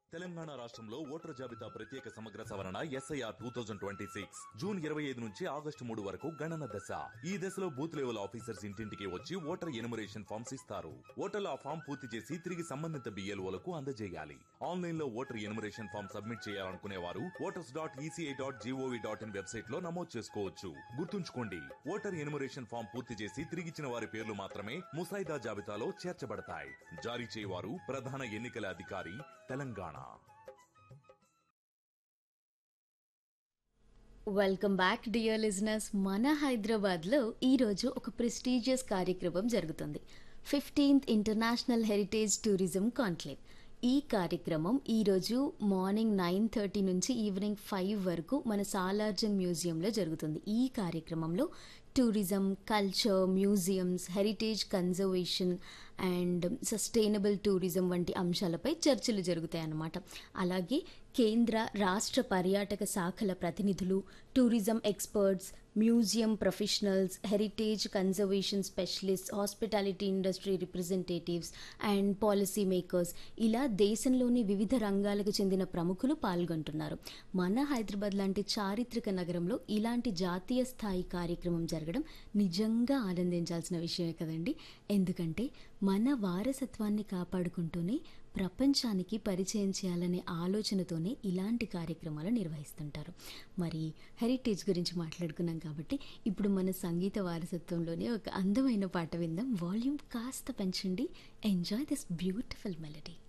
తెలంగాణ రాష్ట్రంలో ఓటర్ జాబితా ప్రత్యేక సమగ్ర సవరణ SIR two thousand twenty six June ఇరవై ఐదు నుంచి ఆగస్టు మూడు వరకు గణన దశ ఈ దశలో బూత్ లెవెల్ ఆఫీసర్స్ ఇంటింటికి వచ్చి ఓటర్ ఎనుమరేషన్ ఫామ్స్ ఇస్తారు ఓటర్లు ఆ ఫామ్ పూర్తి చేసి తిరిగి సంబంధిత బిఎల్ఓలకు అందజేయాలి ఆన్లైన్ లో ఓటర్ ఎనుమరేషన్ ఫామ్ సబ్మిట్ చేయాలనుకునే వారు voters dot ECI dot GOV dot in website లో నమోదు చేసుకోవచ్చు గుర్తుంచుకోండి ఓటర్ ఎనుమరేషన్ ఫామ్ పూర్తి చేసి తిరిగిచ్చిన వారి పేర్లు మాత్రమే ముసాయిదా జాబితాలో చేర్చబడతాయి జారీ చేయవారు ప్రధాన ఎన్నికల అధికారి Telangana welcome back dear listeners మన హైదరాబాద్లో ఈరోజు ఒక ప్రెస్టీజియస్ కార్యక్రమం జరుగుతుంది fifteenth international heritage tourism conclave ఈ కార్యక్రమం ఈరోజు మార్నింగ్ నైన్ థర్టీ నుంచి ఈవినింగ్ ఫైవ్ వరకు మన సాలార్జంగ్ మ్యూజియంలో జరుగుతుంది ఈ కార్యక్రమంలో tourism culture museums heritage conservation and sustainable tourism వంటి అంశాలపై చర్చలు జరుగుతాయి అన్నమాట అలాగే కేంద్ర రాష్ట్ర పర్యాటక శాఖల ప్రతినిధులు tourism experts museum professionals heritage conservation specialist hospitality industry representatives and policy makers ఇలా దేశంలోని వివిధ రంగాలకు చెందిన ప్రముఖులు పాల్గొంటున్నారు మన హైదరాబాద్ లాంటి చారిత్రక నగరంలో ఇలాంటి జాతీయ స్థాయి కార్యక్రమం జరగడం నిజంగా ఆనందించాల్సిన విషయమే కదండి ఎందుకంటే మన వారసత్వాన్ని కాపాడుకుంటూనే ప్రపంచానికి పరిచయం చేయాలనే ఆలోచనతోనే ఇలాంటి కార్యక్రమాలు నిర్వహిస్తుంటారు మరి హెరిటేజ్ గురించి మాట్లాడుకున్నాం కాబట్టి ఇప్పుడు మన సంగీత వారసత్వంలోనే ఒక అందమైన పాట విందాం వాల్యూమ్ కాస్త పెంచండి ఎంజాయ్ దిస్ బ్యూటిఫుల్ మెలడీ